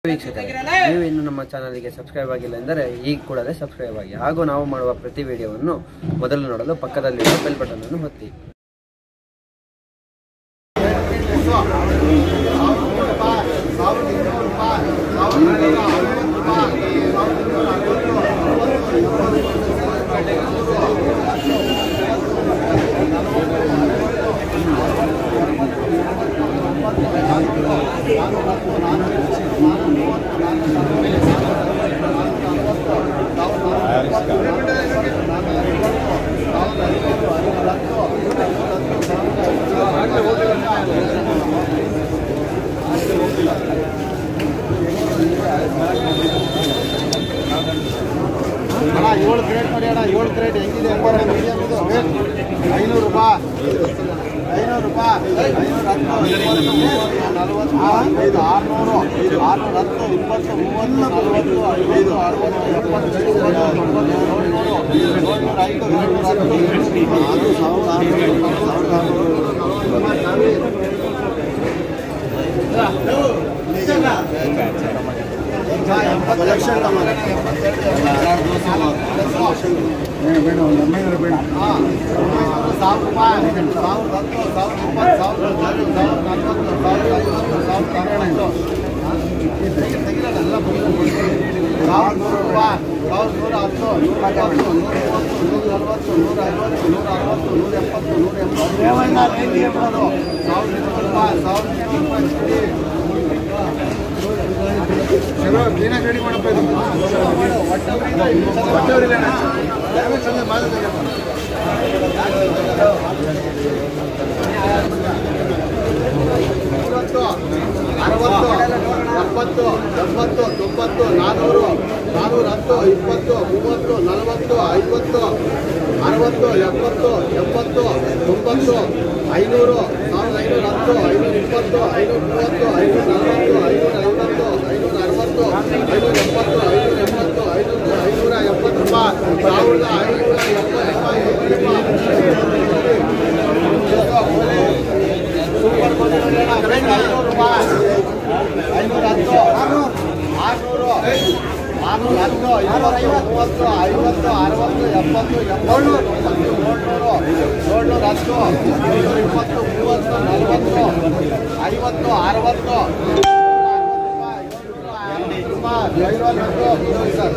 ವೀಕ್ಷಕರೇ ನೀವು ಇನ್ನು ನಮ್ಮ ಚಾನಲ್ಗೆ ಸಬ್ಸ್ಕ್ರೈಬ್ ಆಗಿಲ್ಲ ಎಂದರೆ ಈಗ ಕೂಡಲೇ ಸಬ್ಸ್ಕ್ರೈಬ್ ಆಗಿ ಹಾಗೂ ನಾವು ಮಾಡುವ ಪ್ರತಿ ವಿಡಿಯೋವನ್ನು ಮೊದಲು ನೋಡಲು ಪಕ್ಕದಲ್ಲಿರುವ ಬೆಲ್ ಬಟನ್ ಅನ್ನು ಒತ್ತಿ ಅಣ್ಣ ಏಳು ಕ್ರೇಟ್ ನೋಡಿ ಅಣ್ಣ ಏಳು ಕ್ರೇಟ್ ಹೆಂಗಿದೆ ಎಂಬರ ಮೀಡಿಯಂ ಇದು ಐನೂರು ರೂಪಾಯಿ ಐನೂರು ರೂಪಾಯಿ ಐನೂರ ಹತ್ತು ಇಪ್ಪತ್ತು ಮೂವತ್ತು ನಲವತ್ತು ಐದು ಆರುನೂರು ಆರುನೂರ ಹತ್ತು ಇಪ್ಪತ್ತು ಮೂವತ್ತು ನಲವತ್ತು ಐವತ್ತು ಅರವತ್ತು ಎಪ್ಪತ್ತು ಎಂಬತ್ತು ತೊಂಬತ್ತು ಏಳ್ನೂರು ಏಳ್ನೂರ ಐದು ಏಳ್ನೂರ ಹತ್ತು ಏಳ್ನೂರ ಇಪ್ಪತ್ತು ಸಾವಿರದ ಆರುನೂರು ಸಾವಿರದ ಎಂಬತ್ತು ಲಕ್ಷ ಬೇಡ ಒಂದು ಹದಿನೈದು ಬೇಡ ಸಾವಿರ ರೂಪಾಯಿ ಸಾವಿರದ ಹತ್ತು ಸಾವಿರದ ಇಪ್ಪತ್ತು ಸಾವಿರದ ಹದಿನೈದು ಸಾವಿರದ ನಲ್ವತ್ತು ಸಾವಿರದ ಐವತ್ತು ಸಾವಿರದ ಅರವತ್ತು ತೆಗಿರಲ್ಲ ಎಲ್ಲ ಸಾವಿರದ ನೂರು ರೂಪಾಯಿ ಸಾವಿರದ ನೂರ ಹತ್ತು ನೂರ ಐವತ್ತು ನೂರ ಮೂವತ್ತು ನೂರ ನಲವತ್ತು ನೂರ ಐವತ್ತು ನೂರ ಅರವತ್ತು ನೂರ ಎಪ್ಪತ್ತು ನೂರ ಎಂಬತ್ತು ಸಾವಿರದ ಇನ್ನೂರು ರೂಪಾಯಿ ಸಾವಿರದ ಇನ್ನೂರು ರೂಪಾಯಿ ಚಲೋ ಕ್ಲೀನಾಗಿ ರೆಡಿ ಮಾಡಪ್ಪ ಇದು ಹೊಟ್ಟೆವರಿಲ್ಲ ಡ್ಯಾಮೇಜ್ ಚಂದ ಮಾಡಿದ್ರೆ ಮೂವತ್ತು ಅರವತ್ತು ಎಪ್ಪತ್ತು ಎಂಬತ್ತು ತೊಂಬತ್ತು ನಾನ್ನೂರು ನಾನ್ನೂರ ಹತ್ತು ಇಪ್ಪತ್ತು ಮೂವತ್ತು ನಲವತ್ತು ಐವತ್ತು ಅರವತ್ತು ಎಪ್ಪತ್ತು ಎಂಬತ್ತು ತೊಂಬತ್ತು ಐನೂರು ಸಾವಿರದ ಐನೂರ ಹತ್ತು ಐನೂರ ಇಪ್ಪತ್ತು ಐನೂರ ಮೂವತ್ತು ಐನೂರ ನಲವತ್ತು ಐನೂರ ಐವತ್ತು ಐನೂರ ಅರವತ್ತು ಐನೂರ ಎಪ್ಪತ್ತು ಐನೂರ ಎಂಬತ್ತು ಐನೂರ ಐನೂರ ಎಪ್ಪತ್ತು ರೂಪಾಯಿ ಸಾವಿರದ ಐನೂರ ಎಪ್ಪತ್ತು ರೂಪಾಯಿ ಸೂಪರ್ ಐನೂರು ರೂಪಾಯಿ ಐನೂರ ಹತ್ತು ಆರುನೂರು ಆರುನೂರು ಹತ್ತು ಇನ್ನೂರ ಮೂವತ್ತು ಐವತ್ತು ಅರವತ್ತು ಎಪ್ಪತ್ತು ಎಪ್ಪತ್ತು ತೊಂಬತ್ತು ಏಳ್ನೂರು ಏಳ್ನೂರ ಹತ್ತು ಏಳ್ನೂರ ಇಪ್ಪತ್ತು ಮೂವತ್ತು ನಲವತ್ತು ಐವತ್ತು ಅರವತ್ತು ರೂಪಾಯಿ ಐನೂರ ಹತ್ತು ಸರ್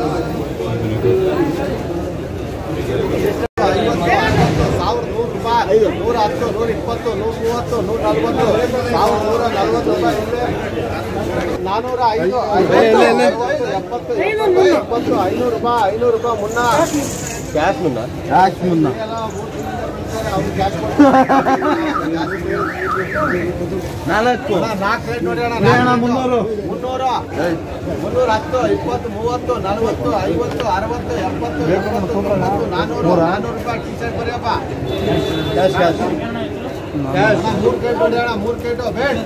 ಐವತ್ತು ಅರವತ್ತು ಸಾವಿರದ ನೂರು ರೂಪಾಯಿ ನೂರ ಹತ್ತು ನೂರ ಇಪ್ಪತ್ತು ನೂರ ಮೂವತ್ತು ನೂರ ನಲ್ವತ್ತು ಸಾವಿರದ ನೂರ ನಲ್ವತ್ತು ರೂಪಾಯಿ ನಾನೂರ ಐದು ಐವತ್ತು ಅರವತ್ತು, ಎಪ್ಪತ್ತು ಎಪ್ಪತ್ತು ಎಪ್ಪತ್ತು ಐನೂರು ರೂಪಾಯಿ ಐನೂರು ರೂಪಾಯಿ ಮುನ್ನ ಕ್ಯಾಶ್ ಮುನ್ನ ಕ್ಯಾಶ್ ಮುನ್ನ ನಾಲ್ಕು ನಾಲ್ಕು ರೇಟ್ ನೋಡಿ ಅಣ್ಣ ಮುನ್ನೂರು ಮುನ್ನೂರು ಮುನ್ನೂರ ಹತ್ತು ಇಪ್ಪತ್ತು ಮೂವತ್ತು ನಲವತ್ತು ಐವತ್ತು ಅರವತ್ತು ಎಪ್ಪತ್ತು ಎಪ್ಪತ್ತು ತೊಂಬತ್ತು ನಾನ್ನೂರು ನಾನ್ನೂರು ರೂಪಾಯಿ ಟಿ ಶರ್ಟ್ ಬರೆಯಪ್ಪ ಅಣ್ಣ, ಮೂರು ಕೇಟ್ ನೋಡಿ ಅಣ್ಣ ಮೂರು ಕೇಟು ಬೇಡ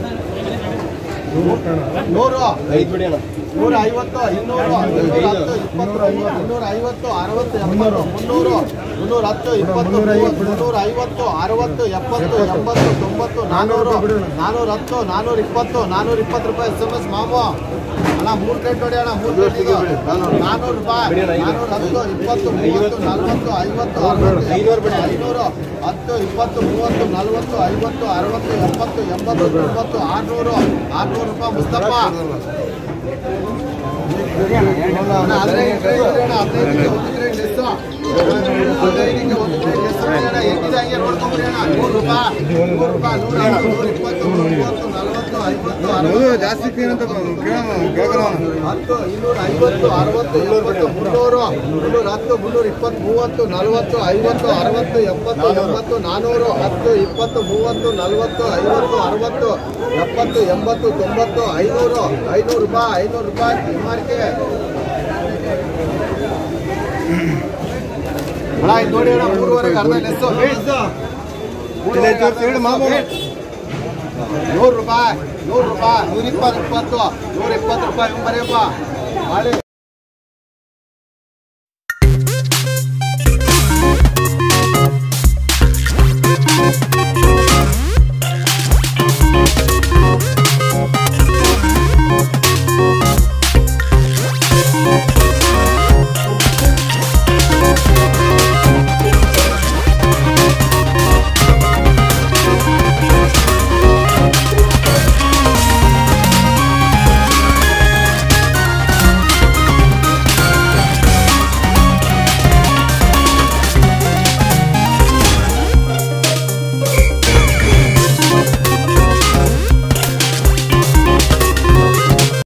ನೂರು ಐದು ಬಿಡಿ ಅಣ್ಣ ನೂರ ಐವತ್ತು ಇನ್ನೂರು ಇನ್ನೂರ ಹತ್ತು ಇಪ್ಪತ್ತು ಇನ್ನೂರ ಐವತ್ತು ಅರವತ್ತು ಎಪ್ಪತ್ತು ಮುನ್ನೂರು ಮುನ್ನೂರ ಹತ್ತು ಇಪ್ಪತ್ತು ಮೂವತ್ತು ಮುನ್ನೂರ ಐವತ್ತು ಅರವತ್ತು ಎಪ್ಪತ್ತು ಎಂಬತ್ತು ತೊಂಬತ್ತು ನಾನ್ನೂರು ನಾನ್ನೂರ ಹತ್ತು ನಾನ್ನೂರ ಇಪ್ಪತ್ತು ನಾನ್ನೂರ ಇಪ್ಪತ್ತು ರೂಪಾಯಿ ಎಸ್ ಎಮ್ ಎಸ್ ಮಾಮು ಅಣ್ಣ ಮೂರು ಪ್ಲೇಟ್ ನೋಡಿ ಅಣ್ಣ ಮೂರು ಪ್ಲೇಟ್ ನಾನ್ನೂರು ರೂಪಾಯಿ ನಾನ್ನೂರ ಹತ್ತು ಇಪ್ಪತ್ತು ಮೂವತ್ತು ನಲ್ವತ್ತು ಐವತ್ತು ಅರವತ್ತು ಐನೂರು ಐನೂರು ಹತ್ತು ಇಪ್ಪತ್ತು ಮೂವತ್ತು ನಲ್ವತ್ತು ಐವತ್ತು ಅರವತ್ತು ಎಪ್ಪತ್ತು ಎಂಬತ್ತು ತೊಂಬತ್ತು ಆರುನೂರು ಆರುನೂರು ರೂಪಾಯಿ ಮುಸ್ತಫಾ ಜಾಸ್ತಿ ಹತ್ತು ಇನ್ನೂರ ಐವತ್ತು ಅರವತ್ತು ಎಪ್ಪತ್ತು ಮುನ್ನೂರು ಮುನ್ನೂರ ಹತ್ತು ಮುನ್ನೂರ ಇಪ್ಪತ್ತು ಮೂವತ್ತು ನಲವತ್ತು ಐವತ್ತು ಅರವತ್ತು ಎಪ್ಪತ್ತು ಎಂಬತ್ತು ನಾನ್ನೂರು ಹತ್ತು ಇಪ್ಪತ್ತು ಮೂವತ್ತು ನಲವತ್ತು ಐವತ್ತು ಅರವತ್ತು ಎಪ್ಪತ್ತು ಎಂಬತ್ತು ತೊಂಬತ್ತು ಐನೂರು ಐನೂರು ರೂಪಾಯಿ ಐನೂರು ರೂಪಾಯಿ ಮಾರ್ಕೆ ಅಣ್ಣ ಇದು ನೋಡಿ ಅಣ್ಣ ಮೂರುವರೆಗೆ ಅರ್ಧ ಲೆಸ್ಸು ನೂರು ರೂಪಾಯಿ ನೂರು ರೂಪಾಯಿ ನೂರ ಇಪ್ಪತ್ತು ಇಪ್ಪತ್ತು ನೂರ ಇಪ್ಪತ್ತು ರೂಪಾಯಿ ಬರೆಯಪ್ಪ ಮಾಡಿ